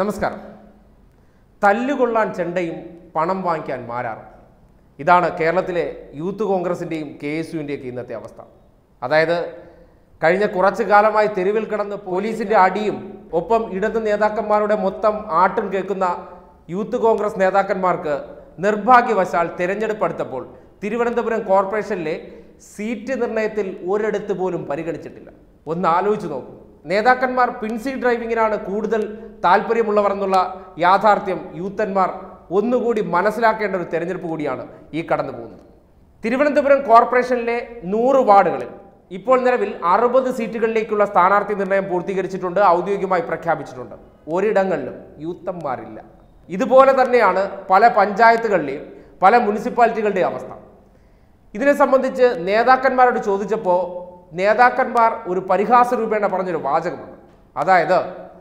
നമസ്കാരം തല്ലുകൊള്ളാൻ ചെണ്ടയും പണം വാങ്ങിക്കാൻ മാരാറും ഇതാണ് കേരളത്തിലെ യൂത്ത് കോൺഗ്രസിൻ്റെയും കെ എസ് യുവിൻ്റെയൊക്കെ ഇന്നത്തെ അവസ്ഥ അതായത് കഴിഞ്ഞ കുറച്ചു കാലമായി തെരുവിൽ കിടന്ന് പോലീസിന്റെ അടിയും ഒപ്പം ഇടത് നേതാക്കന്മാരുടെ മൊത്തം ആട്ടും കേൾക്കുന്ന യൂത്ത് കോൺഗ്രസ് നേതാക്കന്മാർക്ക് നിർഭാഗ്യവശാൽ തിരഞ്ഞെടുപ്പ് അടുത്തപ്പോൾ തിരുവനന്തപുരം കോർപ്പറേഷനിലെ സീറ്റ് നിർണയത്തിൽ ഒരിടത്ത് പോലും പരിഗണിച്ചിട്ടില്ല ഒന്ന് ആലോചിച്ച് നോക്കൂ നേതാക്കന്മാർ പിൻസി ഡ്രൈവിങ്ങിനാണ് കൂടുതൽ താല്പര്യമുള്ളവർ എന്നുള്ള യാഥാർത്ഥ്യം യൂത്തന്മാർ ഒന്നുകൂടി മനസ്സിലാക്കേണ്ട ഒരു തെരഞ്ഞെടുപ്പ് കൂടിയാണ് ഈ കടന്നു പോകുന്നത് തിരുവനന്തപുരം കോർപ്പറേഷനിലെ നൂറ് വാർഡുകളിൽ ഇപ്പോൾ നിലവിൽ അറുപത് സീറ്റുകളിലേക്കുള്ള സ്ഥാനാർത്ഥി നിർണയം പൂർത്തീകരിച്ചിട്ടുണ്ട് ഔദ്യോഗികമായി പ്രഖ്യാപിച്ചിട്ടുണ്ട് ഒരിടങ്ങളിലും യൂത്തന്മാരില്ല ഇതുപോലെ തന്നെയാണ് പല പഞ്ചായത്തുകളിലെയും പല മുനിസിപ്പാലിറ്റികളുടെയും അവസ്ഥ ഇതിനെ സംബന്ധിച്ച് നേതാക്കന്മാരോട് ചോദിച്ചപ്പോൾ നേതാക്കന്മാർ ഒരു പരിഹാസ രൂപേണ പറഞ്ഞൊരു വാചകമുണ്ട് അതായത്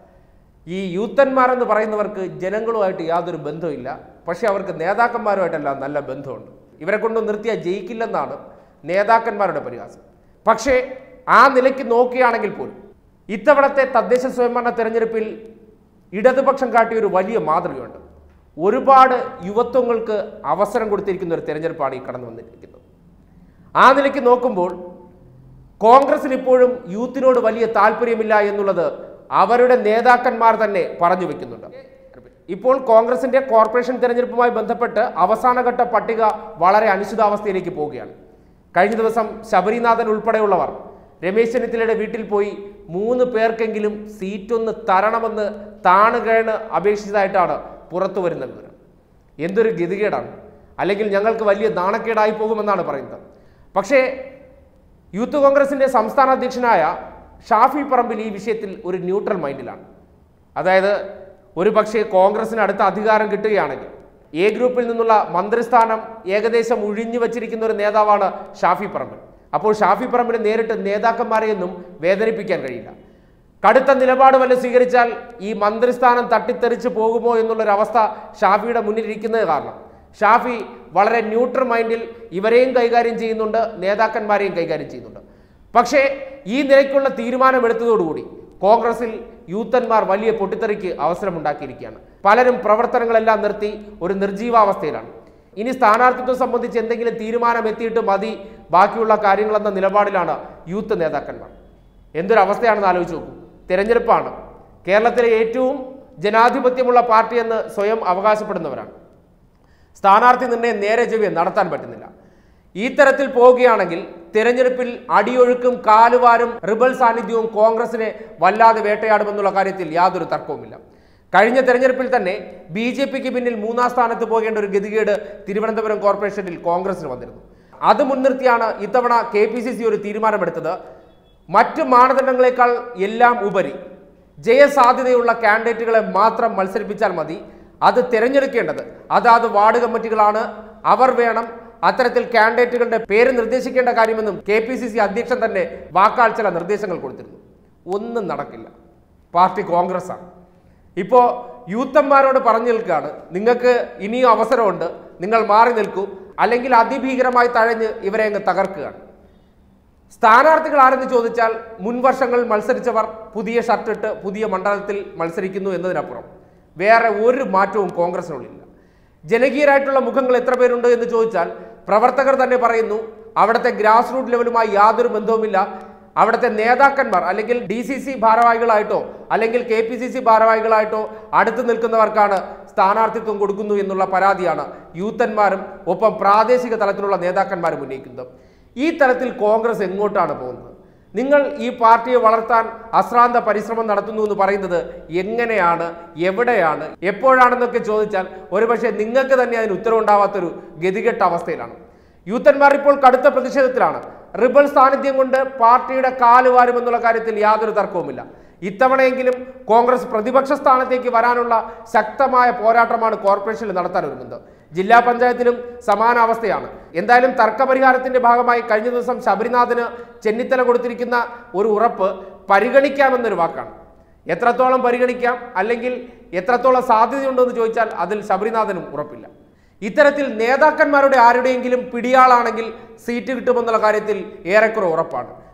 ഈ യൂത്തന്മാർ എന്ന് പറയുന്നവർക്ക് ജനങ്ങളുമായിട്ട് യാതൊരു ബന്ധമില്ല പക്ഷേ അവർക്ക് നേതാക്കന്മാരുമായിട്ടെല്ലാം നല്ല ബന്ധമുണ്ട് ഇവരെ കൊണ്ട് നിർത്തിയാൽ ജയിക്കില്ലെന്നാണ് നേതാക്കന്മാരുടെ പരിഹാസം പക്ഷേ ആ നിലയ്ക്ക് നോക്കുകയാണെങ്കിൽ പോലും ഇത്തവണത്തെ തദ്ദേശ സ്വയംഭരണ തെരഞ്ഞെടുപ്പിൽ ഇടതുപക്ഷം കാട്ടിയ ഒരു വലിയ മാതൃകയുണ്ട് ഒരുപാട് യുവത്വങ്ങൾക്ക് അവസരം കൊടുത്തിരിക്കുന്ന ഒരു തെരഞ്ഞെടുപ്പാണ് ഈ കടന്നു വന്നിരിക്കുന്നത് ആ നിലയ്ക്ക് നോക്കുമ്പോൾ കോൺഗ്രസിന് ഇപ്പോഴും യൂത്തിനോട് വലിയ താല്പര്യമില്ല എന്നുള്ളത് അവരുടെ നേതാക്കന്മാർ തന്നെ പറഞ്ഞു വെക്കുന്നുണ്ട് ഇപ്പോൾ കോൺഗ്രസിന്റെ കോർപ്പറേഷൻ തെരഞ്ഞെടുപ്പുമായി ബന്ധപ്പെട്ട് അവസാനഘട്ട പട്ടിക വളരെ അനിശ്ചിതാവസ്ഥയിലേക്ക് പോവുകയാണ് കഴിഞ്ഞ ദിവസം ശബരിനാഥൻ ഉൾപ്പെടെയുള്ളവർ രമേശ് ചെന്നിത്തലയുടെ വീട്ടിൽ പോയി മൂന്ന് പേർക്കെങ്കിലും സീറ്റൊന്ന് തരണമെന്ന് താണുകേണ് അപേക്ഷിച്ചതായിട്ടാണ് പുറത്തു വരുന്ന വിവരം എന്തൊരു ഗതികേടാണ് അല്ലെങ്കിൽ ഞങ്ങൾക്ക് വലിയ നാണക്കേടായി പോകുമെന്നാണ് പറയുന്നത് പക്ഷേ യൂത്ത് കോൺഗ്രസിന്റെ സംസ്ഥാന അധ്യക്ഷനായ ഷാഫി പറമ്പിൽ ഈ വിഷയത്തിൽ ഒരു ന്യൂട്രൽ മൈൻഡിലാണ് അതായത് ഒരു പക്ഷേ കോൺഗ്രസിന് അടുത്ത അധികാരം കിട്ടുകയാണെങ്കിൽ എ ഗ്രൂപ്പിൽ നിന്നുള്ള മന്ത്രിസ്ഥാനം ഏകദേശം ഒഴിഞ്ഞു വച്ചിരിക്കുന്ന ഒരു നേതാവാണ് ഷാഫി പറമ്പിൽ അപ്പോൾ ഷാഫി പറമ്പിന് നേരിട്ട് നേതാക്കന്മാരെയൊന്നും വേദനിപ്പിക്കാൻ കഴിയില്ല കടുത്ത നിലപാട് വല്ല സ്വീകരിച്ചാൽ ഈ മന്ത്രിസ്ഥാനം തട്ടിത്തെറിച്ച് പോകുമോ എന്നുള്ളൊരവസ്ഥ ഷാഫിയുടെ മുന്നിലിരിക്കുന്നത് കാരണം ഷാഫി വളരെ ന്യൂട്രൽ മൈൻഡിൽ ഇവരെയും കൈകാര്യം ചെയ്യുന്നുണ്ട് നേതാക്കന്മാരെയും കൈകാര്യം ചെയ്യുന്നുണ്ട് പക്ഷേ ഈ നിലയ്ക്കുള്ള തീരുമാനമെടുത്തതോടുകൂടി കോൺഗ്രസിൽ യൂത്തന്മാർ വലിയ പൊട്ടിത്തെറിക്ക് അവസരമുണ്ടാക്കിയിരിക്കുകയാണ് പലരും പ്രവർത്തനങ്ങളെല്ലാം നിർത്തി ഒരു നിർജീവാവസ്ഥയിലാണ് ഇനി സ്ഥാനാർത്ഥിത്വം സംബന്ധിച്ച് എന്തെങ്കിലും തീരുമാനം എത്തിയിട്ട് മതി ബാക്കിയുള്ള കാര്യങ്ങളെന്ന നിലപാടിലാണ് യൂത്ത് നേതാക്കന്മാർ എന്തൊരു അവസ്ഥയാണെന്ന് ആലോചിച്ച് നോക്കൂ തിരഞ്ഞെടുപ്പാണ് കേരളത്തിലെ ഏറ്റവും ജനാധിപത്യമുള്ള പാർട്ടിയെന്ന് സ്വയം അവകാശപ്പെടുന്നവരാണ് സ്ഥാനാർത്ഥി നിർണയം നേരെ ചെവ്വേ നടത്താൻ പറ്റുന്നില്ല ഈ തരത്തിൽ പോവുകയാണെങ്കിൽ തിരഞ്ഞെടുപ്പിൽ അടിയൊഴുക്കും കാലുവാരും റിബൽ സാന്നിധ്യവും കോൺഗ്രസിനെ വല്ലാതെ വേട്ടയാടുമെന്നുള്ള കാര്യത്തിൽ യാതൊരു തർക്കവുമില്ല കഴിഞ്ഞ തെരഞ്ഞെടുപ്പിൽ തന്നെ ബി ജെ പിക്ക് പിന്നിൽ മൂന്നാം സ്ഥാനത്ത് പോകേണ്ട ഒരു ഗതികേട് തിരുവനന്തപുരം കോർപ്പറേഷനിൽ കോൺഗ്രസിന് വന്നിരുന്നു അത് മുൻനിർത്തിയാണ് ഇത്തവണ കെ പി സി സി ഒരു തീരുമാനമെടുത്തത് മറ്റ് മാനദണ്ഡങ്ങളെക്കാൾ എല്ലാം ഉപരി ജയസാധ്യതയുള്ള കാൻഡിഡേറ്റുകളെ മാത്രം മത്സരിപ്പിച്ചാൽ മതി അത് തിരഞ്ഞെടുക്കേണ്ടത് അതാത് വാർഡ് കമ്മിറ്റികളാണ് അവർ വേണം അത്തരത്തിൽ കാൻഡിഡേറ്റുകളുടെ പേര് നിർദ്ദേശിക്കേണ്ട കാര്യമെന്നും കെ പി സി സി അധ്യക്ഷൻ തന്നെ വാക്കാൽ ചില നിർദ്ദേശങ്ങൾ കൊടുത്തിരുന്നു ഒന്നും നടക്കില്ല പാർട്ടി കോൺഗ്രസ് ആണ് ഇപ്പോൾ യൂത്തന്മാരോട് പറഞ്ഞു നിൽക്കുകയാണ് നിങ്ങൾക്ക് ഇനിയും അവസരമുണ്ട് നിങ്ങൾ മാറി നിൽക്കൂ അല്ലെങ്കിൽ അതിഭീകരമായി തഴഞ്ഞ് ഇവരെ അങ്ങ് തകർക്കുകയാണ് സ്ഥാനാർത്ഥികൾ ആരെന്ന് ചോദിച്ചാൽ മുൻ വർഷങ്ങളിൽ മത്സരിച്ചവർ പുതിയ ഷർട്ടിട്ട് പുതിയ മണ്ഡലത്തിൽ മത്സരിക്കുന്നു എന്നതിനപ്പുറം വേറെ ഒരു മാറ്റവും കോൺഗ്രസിനുള്ളില്ല ജനകീയരായിട്ടുള്ള മുഖങ്ങൾ എത്ര പേരുണ്ട് എന്ന് ചോദിച്ചാൽ പ്രവർത്തകർ തന്നെ പറയുന്നു അവിടുത്തെ ഗ്രാസ് റൂട്ട് ലെവലുമായി യാതൊരു ബന്ധവുമില്ല അവിടുത്തെ നേതാക്കന്മാർ അല്ലെങ്കിൽ ഡി സി സി ഭാരവാഹികളായിട്ടോ അല്ലെങ്കിൽ കെ പി സി സി ഭാരവാഹികളായിട്ടോ അടുത്ത് നിൽക്കുന്നവർക്കാണ് സ്ഥാനാർത്ഥിത്വം കൊടുക്കുന്നു എന്നുള്ള പരാതിയാണ് യൂത്തന്മാരും ഒപ്പം പ്രാദേശിക തലത്തിലുള്ള നേതാക്കന്മാരും ഉന്നയിക്കുന്നത് ഈ തലത്തിൽ കോൺഗ്രസ് എങ്ങോട്ടാണ് പോകുന്നത് നിങ്ങൾ ഈ പാർട്ടിയെ വളർത്താൻ അശ്രാന്ത പരിശ്രമം നടത്തുന്നു എന്ന് പറയുന്നത് എങ്ങനെയാണ് എവിടെയാണ് എപ്പോഴാണെന്നൊക്കെ ചോദിച്ചാൽ ഒരുപക്ഷെ നിങ്ങൾക്ക് തന്നെ അതിന് ഉത്തരവുണ്ടാവാത്തൊരു ഗതികെട്ട അവസ്ഥയിലാണ് യൂത്തന്മാർ ഇപ്പോൾ കടുത്ത പ്രതിഷേധത്തിലാണ് റിബൽ സാന്നിധ്യം കൊണ്ട് പാർട്ടിയുടെ കാല് വാരുമെന്നുള്ള കാര്യത്തിൽ യാതൊരു തർക്കവുമില്ല ഇത്തവണയെങ്കിലും കോൺഗ്രസ് പ്രതിപക്ഷ സ്ഥാനത്തേക്ക് വരാനുള്ള ശക്തമായ പോരാട്ടമാണ് കോർപ്പറേഷനിൽ നടത്താൻ ഒരുങ്ങുന്നത് ജില്ലാ പഞ്ചായത്തിലും സമാന അവസ്ഥയാണ് എന്തായാലും തർക്കപരിഹാരത്തിന്റെ ഭാഗമായി കഴിഞ്ഞ ദിവസം ശബരിനാഥന് ചെന്നിത്തല കൊടുത്തിരിക്കുന്ന ഒരു ഉറപ്പ് പരിഗണിക്കാമെന്നൊരു വാക്കാണ് എത്രത്തോളം പരിഗണിക്കാം അല്ലെങ്കിൽ എത്രത്തോളം സാധ്യതയുണ്ടെന്ന് ചോദിച്ചാൽ അതിൽ ശബരിനാഥനും ഉറപ്പില്ല ഇത്തരത്തിൽ നേതാക്കന്മാരുടെ ആരുടെയെങ്കിലും പിടിയാളാണെങ്കിൽ സീറ്റ് കിട്ടുമെന്നുള്ള കാര്യത്തിൽ ഏറെക്കുറെ ഉറപ്പാണ്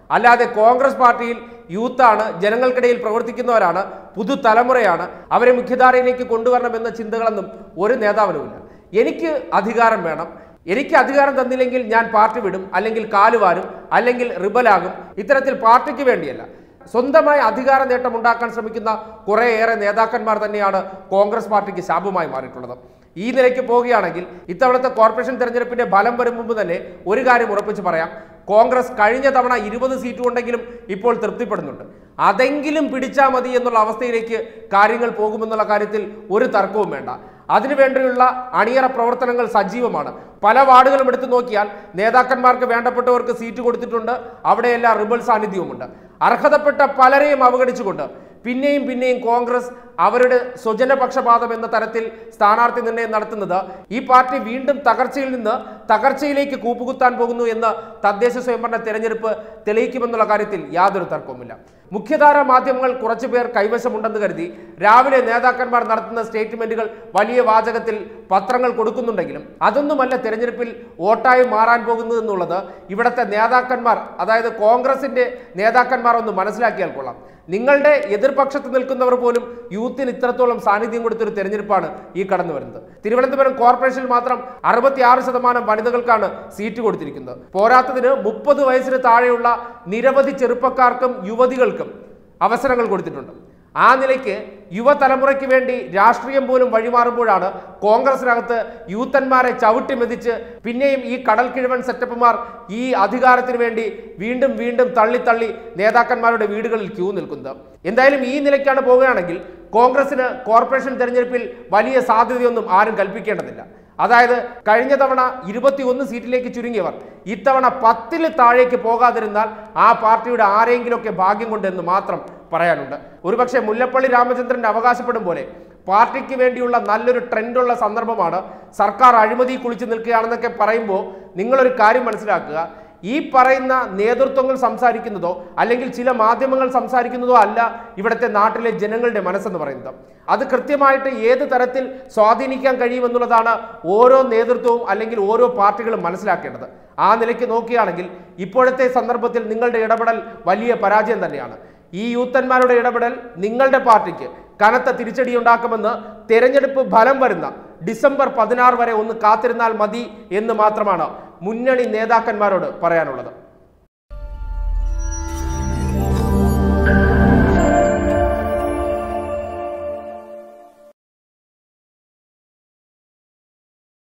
അല്ലാതെ കോൺഗ്രസ് പാർട്ടിയിൽ യൂത്താണ് ജനങ്ങൾക്കിടയിൽ പ്രവർത്തിക്കുന്നവരാണ് പുതുതലമുറയാണ് അവരെ മുഖ്യധാരയിലേക്ക് കൊണ്ടുവരണമെന്ന ചിന്തകളൊന്നും ഒരു നേതാവിനുമില്ല എനിക്ക് അധികാരം വേണം എനിക്ക് അധികാരം തന്നില്ലെങ്കിൽ ഞാൻ പാർട്ടി വിടും അല്ലെങ്കിൽ കാലുവാരും അല്ലെങ്കിൽ റിബലാകും ഇത്തരത്തിൽ പാർട്ടിക്ക് വേണ്ടിയല്ല സ്വന്തമായി അധികാര നേട്ടം ഉണ്ടാക്കാൻ ശ്രമിക്കുന്ന കുറേയേറെ നേതാക്കന്മാർ തന്നെയാണ് കോൺഗ്രസ് പാർട്ടിക്ക് ശാപമായി മാറിയിട്ടുള്ളത് ഈ നിലയ്ക്ക് പോവുകയാണെങ്കിൽ ഇത്തവണത്തെ കോർപ്പറേഷൻ തെരഞ്ഞെടുപ്പിന്റെ ഫലം വരും മുമ്പ് തന്നെ ഒരു കാര്യം ഉറപ്പിച്ച് പറയാം കോൺഗ്രസ് കഴിഞ്ഞ തവണ ഇരുപത് സീറ്റ് ഉണ്ടെങ്കിലും ഇപ്പോൾ തൃപ്തിപ്പെടുന്നുണ്ട് അതെങ്കിലും പിടിച്ചാൽ മതി എന്നുള്ള അവസ്ഥയിലേക്ക് കാര്യങ്ങൾ പോകുമെന്നുള്ള കാര്യത്തിൽ ഒരു തർക്കവും വേണ്ട അതിനുവേണ്ടിയുള്ള അണിയറ പ്രവർത്തനങ്ങൾ സജീവമാണ് പല വാർഡുകളും എടുത്തു നോക്കിയാൽ നേതാക്കന്മാർക്ക് വേണ്ടപ്പെട്ടവർക്ക് സീറ്റ് കൊടുത്തിട്ടുണ്ട് അവിടെയെല്ലാം റിബൽ സാന്നിധ്യവുമുണ്ട് അർഹതപ്പെട്ട പലരെയും അവഗണിച്ചുകൊണ്ട് പിന്നെയും പിന്നെയും കോൺഗ്രസ് അവരുടെ സ്വജനപക്ഷപാതം എന്ന തരത്തിൽ സ്ഥാനാർത്ഥി നിർണയം നടത്തുന്നത് ഈ പാർട്ടി വീണ്ടും തകർച്ചയിൽ നിന്ന് തകർച്ചയിലേക്ക് കൂപ്പുകുത്താൻ പോകുന്നു എന്ന് തദ്ദേശ സ്വയംഭരണ തെരഞ്ഞെടുപ്പ് തെളിയിക്കുമെന്നുള്ള കാര്യത്തിൽ യാതൊരു തർക്കവുമില്ല മുഖ്യധാര മാധ്യമങ്ങൾ കുറച്ചുപേർ കൈവശമുണ്ടെന്ന് കരുതി രാവിലെ നേതാക്കന്മാർ നടത്തുന്ന സ്റ്റേറ്റ്മെന്റുകൾ വലിയ വാചകത്തിൽ പത്രങ്ങൾ കൊടുക്കുന്നുണ്ടെങ്കിലും അതൊന്നുമല്ല തെരഞ്ഞെടുപ്പിൽ വോട്ടായി മാറാൻ പോകുന്നത് എന്നുള്ളത് ഇവിടുത്തെ നേതാക്കന്മാർ അതായത് കോൺഗ്രസിന്റെ നേതാക്കന്മാർ ഒന്ന് മനസ്സിലാക്കിയാൽ കൊള്ളാം നിങ്ങളുടെ എതിർപക്ഷത്ത് നിൽക്കുന്നവർ പോലും യൂത്തിന് ഇത്രത്തോളം സാന്നിധ്യം കൊടുത്തൊരു തെരഞ്ഞെടുപ്പാണ് ഈ കടന്നു വരുന്നത് തിരുവനന്തപുരം കോർപ്പറേഷനിൽ മാത്രം അറുപത്തിയാറ് ശതമാനം വനിതകൾക്കാണ് സീറ്റ് കൊടുത്തിരിക്കുന്നത് പോരാത്തതിന് മുപ്പത് വയസ്സിന് താഴെയുള്ള നിരവധി ചെറുപ്പക്കാർക്കും യുവതികൾക്കും അവസരങ്ങൾ കൊടുത്തിട്ടുണ്ട് ആ നിലയ്ക്ക് യുവതലമുറയ്ക്ക് വേണ്ടി രാഷ്ട്രീയം പോലും വഴിമാറുമ്പോഴാണ് കോൺഗ്രസിനകത്ത് യൂത്തന്മാരെ ചവിട്ടി മെതിച്ച് പിന്നെയും ഈ കടൽ കിഴവൻ സെറ്റപ്പുമാർ ഈ അധികാരത്തിന് വേണ്ടി വീണ്ടും വീണ്ടും തള്ളി തള്ളി നേതാക്കന്മാരുടെ വീടുകളിൽ ക്യൂ നിൽക്കുന്നത് എന്തായാലും ഈ നിലയ്ക്കാണ് പോവുകയാണെങ്കിൽ കോൺഗ്രസിന് കോർപ്പറേഷൻ തെരഞ്ഞെടുപ്പിൽ വലിയ സാധ്യതയൊന്നും ആരും കൽപ്പിക്കേണ്ടതില്ല അതായത് കഴിഞ്ഞ തവണ ഇരുപത്തിയൊന്ന് സീറ്റിലേക്ക് ചുരുങ്ങിയവർ ഇത്തവണ പത്തിൽ താഴേക്ക് പോകാതിരുന്നാൽ ആ പാർട്ടിയുടെ ആരെങ്കിലുമൊക്കെ ഭാഗ്യം കൊണ്ടെന്ന് മാത്രം പറയാനുണ്ട് ഒരുപക്ഷെ മുല്ലപ്പള്ളി രാമചന്ദ്രൻ അവകാശപ്പെടും പോലെ പാർട്ടിക്ക് വേണ്ടിയുള്ള നല്ലൊരു ട്രെൻഡുള്ള സന്ദർഭമാണ് സർക്കാർ അഴിമതി കുളിച്ചു നിൽക്കുകയാണെന്നൊക്കെ പറയുമ്പോൾ നിങ്ങളൊരു കാര്യം മനസ്സിലാക്കുക ഈ പറയുന്ന നേതൃത്വങ്ങൾ സംസാരിക്കുന്നതോ അല്ലെങ്കിൽ ചില മാധ്യമങ്ങൾ സംസാരിക്കുന്നതോ അല്ല ഇവിടുത്തെ നാട്ടിലെ ജനങ്ങളുടെ മനസ്സെന്ന് പറയുന്നത് അത് കൃത്യമായിട്ട് ഏത് തരത്തിൽ സ്വാധീനിക്കാൻ കഴിയുമെന്നുള്ളതാണ് ഓരോ നേതൃത്വവും അല്ലെങ്കിൽ ഓരോ പാർട്ടികളും മനസ്സിലാക്കേണ്ടത് ആ നിലയ്ക്ക് നോക്കുകയാണെങ്കിൽ ഇപ്പോഴത്തെ സന്ദർഭത്തിൽ നിങ്ങളുടെ ഇടപെടൽ വലിയ പരാജയം തന്നെയാണ് ഈ യൂത്തന്മാരുടെ ഇടപെടൽ നിങ്ങളുടെ പാർട്ടിക്ക് കനത്ത തിരിച്ചടി ഉണ്ടാക്കുമെന്ന് തെരഞ്ഞെടുപ്പ് ഫലം വരുന്ന ഡിസംബർ പതിനാറ് വരെ ഒന്ന് കാത്തിരുന്നാൽ മതി എന്ന് മാത്രമാണ് മുന്നണി നേതാക്കന്മാരോട് പറയാനുള്ളത്